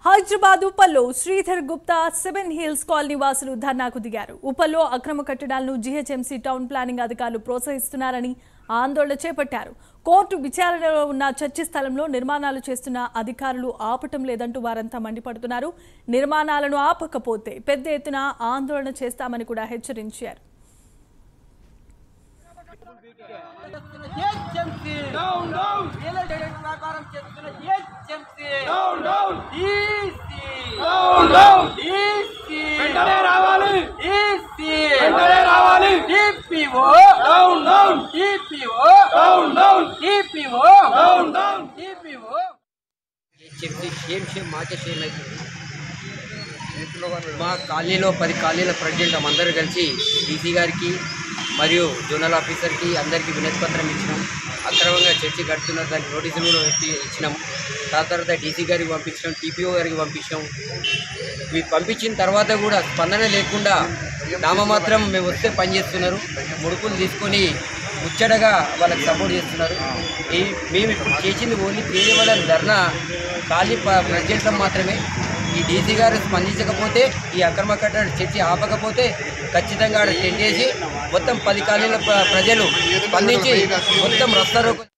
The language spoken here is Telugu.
హైదరాబాద్ ఉప్పల్లో Sridhar Gupta seven hills colony వాసులు ధర్నాకు దిగారు ఉప్పల్లో అక్రమ కట్టడాలను జీహెచ్ఎంసీ టౌన్ ప్లానింగ్ అధికారులు ప్రోత్సహిస్తున్నారని ఆందోళన చేపట్టారు కోర్టు విచారణలో ఉన్న చర్చి స్థలంలో నిర్మాణాలు చేస్తున్న అధికారులు ఆపటం లేదంటూ వారంతా మండిపడుతున్నారు నిర్మాణాలను ఆపకపోతే పెద్ద ఎత్తున ఆందోళన చేస్తామని కూడా హెచ్చరించారు HMC down down real estate వ్యాపారం చేస్తున్న HMC down down EC down down EC వెంటనే రావాలి ఈసీ వెంటనే రావాలి TPO down down TPO down down TPO down down TPO చెప్తే షేమ్ షేమ్ మాకే షేమ్ అవుతుంది మా కాలనీలో పది కాలనీల ప్రెసిడెంట్ అందరూ కలిసి డీసీ గారికి మరియు జోనల్ ఆఫీసర్కి అందరికీ వినతి పత్రం ఇచ్చినాం అక్రమంగా చర్చి కడుతున్నారు దానికి నోటీసులు కూడా పెట్టి ఇచ్చినాం దాని తర్వాత డీసీ గారికి పంపించినాం టీపీఓ గారికి పంపించినాం ఇవి పంపించిన తర్వాత కూడా స్పందన లేకుండా నామమాత్రం మేము వస్తే పని చేస్తున్నారు ముడుపులు తీసుకొని ముచ్చటగా వాళ్ళకి సపోర్ట్ చేస్తున్నారు ఈ మేము ఇప్పుడు చేసింది ఓన్లీ త్రీ లెవెల్ ధర్నా ఖాళీ ప- ప్రజెంట్లం మాత్రమే ఈ డీసీ గారు స్పందించకపోతే ఈ అక్రమ కట్టడ చర్చి ఆపకపోతే ఖచ్చితంగా ఆడ టెంట్ వేసి మొత్తం పది కాలనీల ప్ర- ప్రజలు స్పందించి మొత్తం రస్తారు